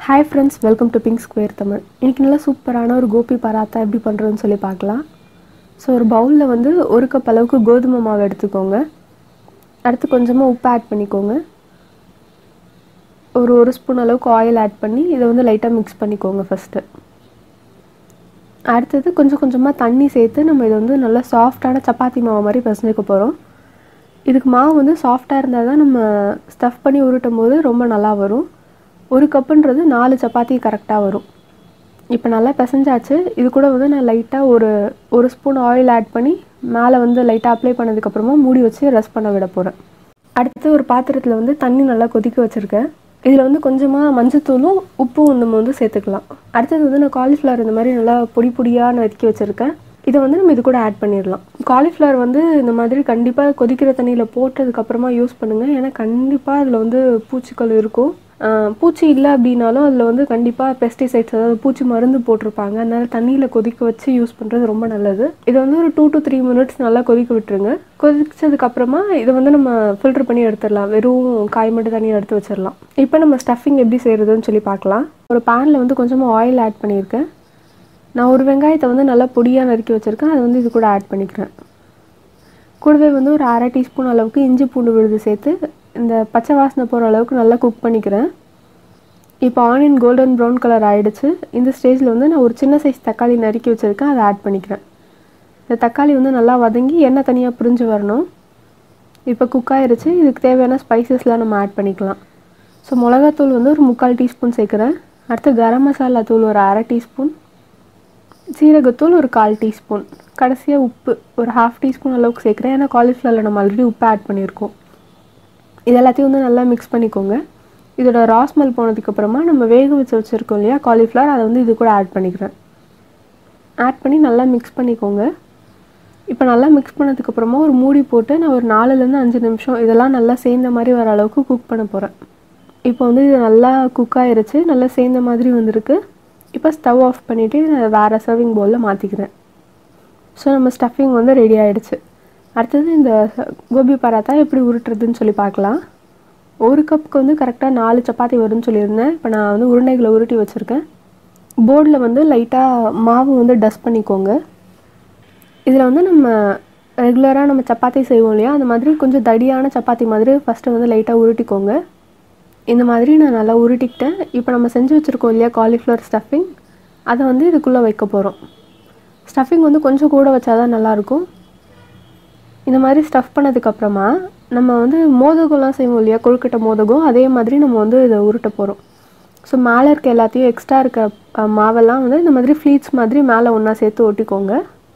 hi friends welcome to Pink Square Tamil இன்றைக்கி நல்லா சூப்பரான ஒரு கோபி பராத்தா எப்படி பண்ணுறதுன்னு சொல்லி பார்க்கலாம் ஸோ ஒரு பவுலில் வந்து ஒரு கப் அளவுக்கு கோதுமை மாவு எடுத்துக்கோங்க அடுத்து கொஞ்சமாக உப்பு ஆட் பண்ணிக்கோங்க ஒரு ஒரு ஸ்பூன் அளவுக்கு ஆயில் ஆட் பண்ணி இதை வந்து லைட்டாக மிக்ஸ் பண்ணிக்கோங்க ஃபஸ்ட்டு அடுத்தது கொஞ்சம் கொஞ்சமாக தண்ணி சேர்த்து நம்ம இதை வந்து நல்லா சாஃப்டான சப்பாத்தி மாவு மாதிரி பிசைஞ்சிக்க போகிறோம் இதுக்கு மாவு வந்து சாஃப்டாக இருந்தால் தான் நம்ம ஸ்டஃப் பண்ணி உருட்டும் போது ரொம்ப நல்லா வரும் ஒரு கப்புன்றது நாலு சப்பாத்தி கரெக்டாக வரும் இப்போ நல்லா பிசைஞ்சாச்சு இது கூட வந்து நான் லைட்டாக ஒரு ஒரு ஸ்பூன் ஆயில் ஆட் பண்ணி மேலே வந்து லைட்டாக அப்ளை பண்ணதுக்கப்புறமா மூடி வச்சு ரெஸ்ட் பண்ண விட போகிறேன் அடுத்து ஒரு பாத்திரத்தில் வந்து தண்ணி நல்லா கொதிக்க வச்சுருக்கேன் இதில் வந்து கொஞ்சமாக மஞ்சத்தூளும் உப்பும் நம்ம வந்து சேர்த்துக்கலாம் அடுத்தது வந்து நான் காலிஃப்ளவர் இந்த மாதிரி நல்லா பொடி பொடியாக நான் வெதுக்கி வச்சுருக்கேன் இதை வந்து நம்ம இது கூட ஆட் பண்ணிடலாம் காலிஃப்ளவர் வந்து இந்த மாதிரி கண்டிப்பாக கொதிக்கிற தண்ணியில் போட்டதுக்கப்புறமா யூஸ் பண்ணுங்கள் ஏன்னா கண்டிப்பாக அதில் வந்து பூச்சிக்கள் இருக்கும் பூச்சி இல்லை அப்படின்னாலும் அதில் வந்து கண்டிப்பாக பெஸ்டிசைட்ஸ் அதாவது பூச்சி மருந்து போட்டிருப்பாங்க அதனால தண்ணியில் கொதிக்க வச்சு யூஸ் பண்ணுறது ரொம்ப நல்லது இதை வந்து ஒரு டூ டு த்ரீ மினிட்ஸ் நல்லா கொதிக்க விட்டுருங்க கொதிச்சதுக்கப்புறமா இதை வந்து நம்ம ஃபில்டர் பண்ணி எடுத்துடலாம் வெறும் காய் மட்டும் தண்ணியை எடுத்து வச்சிடலாம் இப்போ நம்ம ஸ்டஃபிங் எப்படி செய்கிறதுன்னு சொல்லி பார்க்கலாம் ஒரு பேனில் வந்து கொஞ்சமாக ஆயில் ஆட் பண்ணியிருக்கேன் நான் ஒரு வெங்காயத்தை வந்து நல்லா பொடியாக நறுக்கி வச்சுருக்கேன் அதை வந்து இது கூட ஆட் பண்ணிக்கிறேன் கூடவே வந்து ஒரு அரை டீஸ்பூன் அளவுக்கு இஞ்சி பூண்டு விழுது சேர்த்து இந்த பச்சை வாசனை போகிற அளவுக்கு நல்லா குக் பண்ணிக்கிறேன் இப்போ ஆனியன் கோல்டன் ப்ரௌன் கலர் ஆகிடுச்சு இந்த ஸ்டேஜில் வந்து நான் ஒரு சின்ன சைஸ் தக்காளி நறுக்கி வச்சுருக்கேன் அதை ஆட் பண்ணிக்கிறேன் இந்த தக்காளி வந்து நல்லா வதங்கி எண்ணெய் தனியாக பிரிஞ்சு வரணும் இப்போ குக் ஆயிருச்சு இதுக்கு தேவையான ஸ்பைசஸ்லாம் நம்ம ஆட் பண்ணிக்கலாம் ஸோ மிளகாத்தூள் வந்து ஒரு முக்கால் டீஸ்பூன் சேர்க்குறேன் அடுத்து கரம் மசாலா தூள் ஒரு அரை டீஸ்பூன் சீரகத்தூள் ஒரு கால் டீஸ்பூன் கடைசியாக உப்பு ஒரு ஹாஃப் டீஸ்பூன் அளவுக்கு சேர்க்குறேன் ஏன்னா காலிஃப்ளவரில் நம்ம ஆல்ரெடி உப்பு ஆட் பண்ணியிருக்கோம் இது எல்லாத்தையும் வந்து நல்லா மிக்ஸ் பண்ணிக்கோங்க இதோட ராஸ்மெல் போனதுக்கப்புறமா நம்ம வேக வச்சு வச்சுருக்கோம் இல்லையா காலிஃப்ளவர் அதை வந்து இது கூட ஆட் பண்ணிக்கிறேன் ஆட் பண்ணி நல்லா மிக்ஸ் பண்ணிக்கோங்க இப்போ நல்லா மிக்ஸ் பண்ணதுக்கப்புறமா ஒரு மூடி போட்டு நான் ஒரு நாலுலேருந்து அஞ்சு நிமிஷம் இதெல்லாம் நல்லா சேர்ந்த மாதிரி வர அளவுக்கு குக் பண்ண போகிறேன் இப்போ வந்து இது நல்லா குக் ஆயிருச்சு நல்லா சேர்ந்த மாதிரி வந்திருக்கு இப்போ ஸ்டவ் ஆஃப் பண்ணிவிட்டு வேறு சர்விங் பவுலில் மாற்றிக்கிறேன் ஸோ நம்ம ஸ்டஃபிங் வந்து ரெடி ஆகிடுச்சு அடுத்தது இந்த கோபி பராத்தா எப்படி உருட்டுறதுன்னு சொல்லி பார்க்கலாம் ஒரு கப்புக்கு வந்து கரெக்டாக நாலு சப்பாத்தி வரும்னு சொல்லியிருந்தேன் இப்போ நான் வந்து உருண்டைகளை உருட்டி வச்சுருக்கேன் போர்டில் வந்து லைட்டாக மாவு வந்து டஸ்ட் பண்ணிக்கோங்க இதில் வந்து நம்ம ரெகுலராக நம்ம சப்பாத்தி செய்வோம் இல்லையா அந்த மாதிரி கொஞ்சம் தடியான சப்பாத்தி மாதிரி ஃபஸ்ட்டு வந்து லைட்டாக உருட்டிக்கோங்க இந்த மாதிரி நான் நல்லா உருட்டிக்கிட்டேன் இப்போ நம்ம செஞ்சு வச்சுருக்கோம் இல்லையா காலிஃப்ளவர் ஸ்டஃபிங் அதை வந்து இதுக்குள்ளே வைக்க போகிறோம் ஸ்டஃபிங் வந்து கொஞ்சம் கூட வச்சா தான் நல்லாயிருக்கும் இந்த மாதிரி ஸ்டஃப் பண்ணதுக்கப்புறமா நம்ம வந்து மோதகம்லாம் செய்வோம் இல்லையா கொழுக்கட்டை மோதகம் அதே மாதிரி நம்ம வந்து இதை உருட்ட போகிறோம் ஸோ மேலே இருக்க எல்லாத்தையும் எக்ஸ்ட்ரா இருக்க மாவெல்லாம் வந்து இந்த மாதிரி ஃப்ளீட்ஸ் மாதிரி மேலே ஒன்றா சேர்த்து ஒட்டிக்கோங்க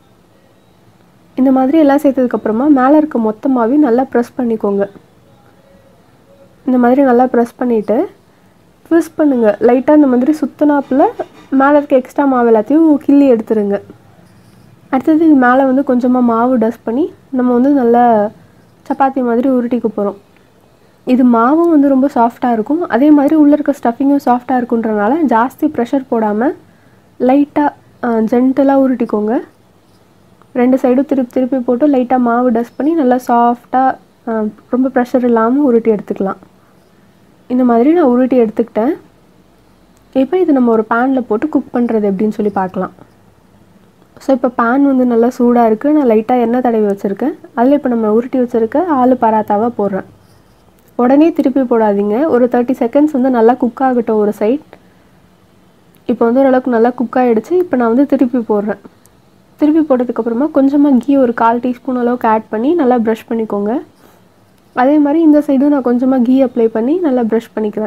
இந்த மாதிரி எல்லாம் சேர்த்ததுக்கப்புறமா மேலே இருக்க மொத்த மாவையும் நல்லா ப்ரெஸ் பண்ணிக்கோங்க இந்த மாதிரி நல்லா ப்ரெஸ் பண்ணிவிட்டு ட்விஸ்ட் பண்ணுங்கள் லைட்டாக இந்த மாதிரி சுத்தினாப்பில் மேலே இருக்க எக்ஸ்ட்ரா மாவு எல்லாத்தையும் கிள்ளி எடுத்துருங்க அடுத்தது இது மேலே வந்து கொஞ்சமாக மாவு டஸ்ட் பண்ணி நம்ம வந்து நல்லா சப்பாத்தி மாதிரி உருட்டிக்க போகிறோம் இது மாவும் வந்து ரொம்ப சாஃப்டாக இருக்கும் அதே மாதிரி உள்ளே இருக்க ஸ்டஃபிங்கும் சாஃப்டாக இருக்குன்றனால ஜாஸ்தி ப்ரெஷர் போடாமல் லைட்டாக ஜென்டலாக உருட்டிக்கோங்க ரெண்டு சைடும் திருப்பி திருப்பி போட்டு லைட்டாக மாவு டஸ்ட் பண்ணி நல்லா சாஃப்டாக ரொம்ப ப்ரெஷர் இல்லாமல் உருட்டி எடுத்துக்கலாம் இந்த மாதிரி நான் உருட்டி எடுத்துக்கிட்டேன் இப்போ இது நம்ம ஒரு பேனில் போட்டு குக் பண்ணுறது எப்படின்னு சொல்லி பார்க்கலாம் ஸோ இப்போ பேன் வந்து நல்லா சூடாக இருக்குது நான் லைட்டாக எண்ணெய் தடவி வச்சுருக்கேன் அதில் இப்போ நம்ம உருட்டி வச்சுருக்க ஆலு பராத்தாவாக போடுறேன் உடனே திருப்பி போடாதீங்க ஒரு தேர்ட்டி செகண்ட்ஸ் வந்து நல்லா குக் ஆகட்டும் ஒரு சைட் இப்போ வந்து ஓரளவுக்கு நல்லா குக் ஆகிடுச்சு இப்போ நான் வந்து திருப்பி போடுறேன் திருப்பி போட்டதுக்கப்புறமா கொஞ்சமாக கீ ஒரு கால் டீஸ்பூன் அளவுக்கு ஆட் பண்ணி நல்லா ப்ரஷ் பண்ணிக்கோங்க அதே மாதிரி இந்த சைடும் நான் கொஞ்சமாக கீ அப்ளை பண்ணி நல்லா ப்ரஷ் பண்ணிக்கிறேன்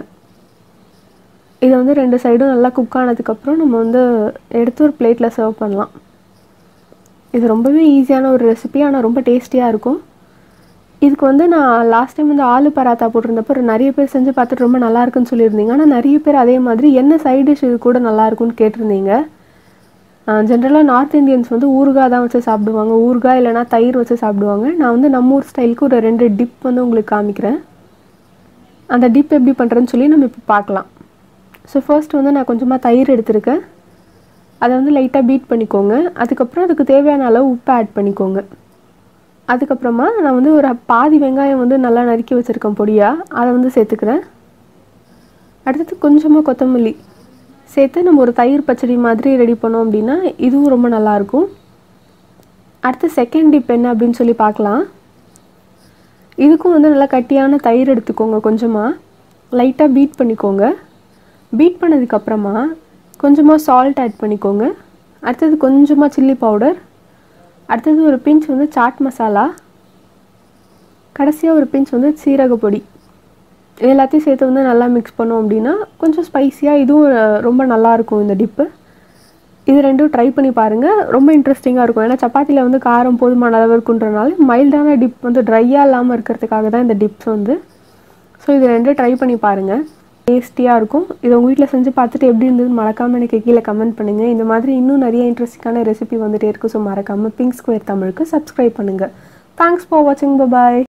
இதை வந்து ரெண்டு சைடும் நல்லா குக் ஆனதுக்கப்புறம் நம்ம வந்து எடுத்து ஒரு பிளேட்டில் சர்வ் பண்ணலாம் இது ரொம்பவே ஈஸியான ஒரு ரெசிபி ஆனால் ரொம்ப டேஸ்டியாக இருக்கும் இதுக்கு வந்து நான் லாஸ்ட் டைம் வந்து ஆலு பராத்தா போட்டிருந்தப்போ நிறைய பேர் செஞ்சு பார்த்துட்டு ரொம்ப நல்லா இருக்குன்னு சொல்லியிருந்தீங்க ஆனால் நிறைய பேர் அதே மாதிரி என்ன சைட் டிஷ் இது கூட நல்லா இருக்குன்னு கேட்டிருந்தீங்க ஜென்ரலாக நார்த் இந்தியன்ஸ் வந்து ஊறுகாய் தான் வச்சு சாப்பிடுவாங்க ஊறுகாய் இல்லைனா தயிர் வச்சு சாப்பிடுவாங்க நான் வந்து நம்ம ஊர் ஸ்டைலுக்கு ஒரு ரெண்டு டிப் வந்து உங்களுக்கு காமிக்கிறேன் அந்த டிப் எப்படி பண்ணுறேன்னு சொல்லி நம்ம இப்போ பார்க்கலாம் ஸோ ஃபர்ஸ்ட் வந்து நான் கொஞ்சமாக தயிர் எடுத்திருக்கேன் அதை வந்து லைட்டாக பீட் பண்ணிக்கோங்க அதுக்கப்புறம் அதுக்கு தேவையான அளவு உப்பு ஆட் பண்ணிக்கோங்க அதுக்கப்புறமா நான் வந்து ஒரு பாதி வெங்காயம் வந்து நல்லா நறுக்கி வச்சுருக்கேன் பொடியாக அதை வந்து சேர்த்துக்கிறேன் அடுத்தது கொஞ்சமாக கொத்தமல்லி சேர்த்து நம்ம ஒரு தயிர் பச்சடி மாதிரி ரெடி பண்ணோம் அப்படின்னா இதுவும் ரொம்ப நல்லாயிருக்கும் அடுத்து செகண்ட் டிப் என்ன அப்படின்னு சொல்லி பார்க்கலாம் இதுக்கும் வந்து நல்லா கட்டியான தயிர் எடுத்துக்கோங்க கொஞ்சமாக லைட்டாக பீட் பண்ணிக்கோங்க பீட் பண்ணதுக்கப்புறமா கொஞ்சமாக சால்ட் ஆட் பண்ணிக்கோங்க அடுத்தது கொஞ்சமாக சில்லி பவுடர் அடுத்தது ஒரு பிஞ்ச் வந்து சாட் மசாலா கடைசியாக ஒரு பிஞ்ச் வந்து சீரக பொடி இது எல்லாத்தையும் சேர்த்து வந்து நல்லா மிக்ஸ் பண்ணோம் அப்படின்னா கொஞ்சம் ஸ்பைஸியாக இதுவும் ரொம்ப நல்லாயிருக்கும் இந்த டிப்பு இது ரெண்டும் ட்ரை பண்ணி பாருங்கள் ரொம்ப இன்ட்ரெஸ்டிங்காக இருக்கும் ஏன்னா சப்பாத்தியில் வந்து காரம் போதுமான அளவு இருக்குன்றனால மைல்டான டிப் வந்து ட்ரையாக இல்லாமல் இருக்கிறதுக்காக தான் இந்த டிப்ஸ் வந்து ஸோ இது ரெண்டும் ட்ரை பண்ணி பாருங்கள் டேஸ்டியாக இருக்கும் இதை உங்கள் வீட்டில் செஞ்சு பார்த்துட்டு எப்படி இருந்ததுன்னு மறக்காமல் எனக்கு கீழே கமெண்ட் பண்ணுங்கள் இந்த மாதிரி இன்னும் நிறைய இன்ட்ரெஸ்டிங்கான ரெசிபி வந்துட்டே இருக்குது ஸோ மறக்காமல் பிங்க் ஸ்கொயர் தமிழுக்கு சப்ஸ்கிரைப் பண்ணுங்கள் தேங்க்ஸ் ஃபார் வாட்சிங் பாய்